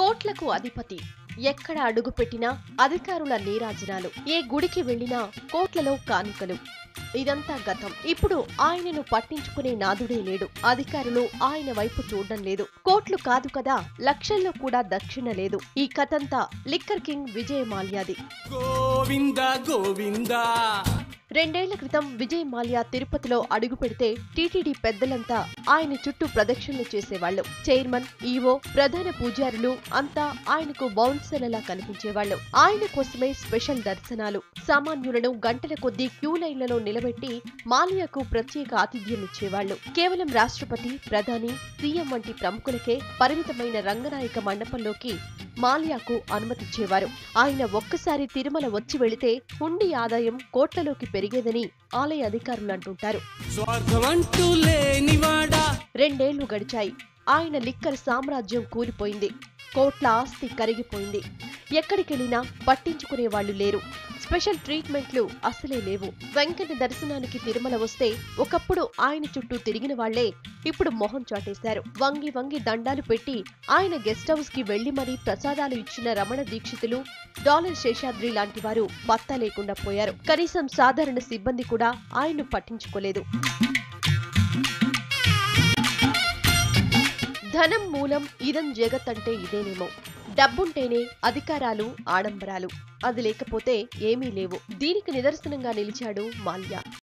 కోట్లకు అధిపతి ఎక్కడ అడుగుపెట్టినా అధికారుల నీరాజనాలు ఏ గుడికి వెళ్ళినా కోట్లలో కానుకలు ఇదంతా గతం ఇప్పుడు ఆయనను పట్టించుకునే నాదుడే లేడు అధికారులు ఆయన వైపు చూడడం లేదు కోట్లు కాదు కదా లక్షల్లో కూడా దక్షిణ లేదు ఈ కథంతా లిక్కర్ కింగ్ విజయ్ మాల్యాది గోవింద గోవింద రెండేళ్ల క్రితం విజయ్ మాల్యా తిరుపతిలో అడుగు పెడితే టీటీడీ పెద్దలంతా ఆయన చుట్టూ ప్రదక్షిణలు చేసేవాళ్లు చైర్మన్ ఈవో ప్రధాన పూజారులు అంతా ఆయనకు బౌన్సర్లలా కనిపించేవాళ్లు ఆయన కోసమే స్పెషల్ దర్శనాలు సామాన్యులను గంటల కొద్దీ క్యూ లైన్లలో నిలబెట్టి మాల్యాకు ప్రత్యేక ఆతిథ్యం ఇచ్చేవాళ్లు కేవలం రాష్ట్రపతి ప్రధాని సీఎం వంటి ప్రముఖులకే పరిమితమైన రంగనాయక మండపంలోకి మాల్యాకు అనుమతిచ్చేవారు ఆయన ఒక్కసారి తిరుమల వచ్చి వెళితే హుండీ ఆదాయం కోట్లలోకి పెరిగేదని ఆలయ అధికారులు అంటుంటారు స్వార్థం అంటూ లేనివాడా రెండేళ్లు గడిచాయి ఆయన లిక్కర్ సామ్రాజ్యం కూలిపోయింది కోట్ల ఆస్తి కరిగిపోయింది ఎక్కడికెళ్ళినా పట్టించుకునే వాళ్ళు లేరు స్పెషల్ ట్రీట్మెంట్లు అసలే లేవు వెంకన్న దర్శనానికి తిరుమల వస్తే ఒకప్పుడు ఆయన చుట్టూ తిరిగిన వాళ్లే ఇప్పుడు మొహం చాటేశారు వంగి వంగి దండాలు పెట్టి ఆయన గెస్ట్ హౌస్ కి వెళ్లి మరీ ప్రసాదాలు ఇచ్చిన రమణ దీక్షితులు డాలర్ శేషాద్రి లాంటి వారు పత్తా లేకుండా పోయారు కనీసం సాధారణ సిబ్బంది కూడా ఆయన్ను పట్టించుకోలేదు ధనం మూలం ఇదం జగత్ అంటే ఇదేనేమో డబ్బుంటేనే అధికారాలు ఆడంబరాలు అది లేకపోతే ఏమీ లేవు దీనికి నిదర్శనంగా నిలిచాడు మాల్యా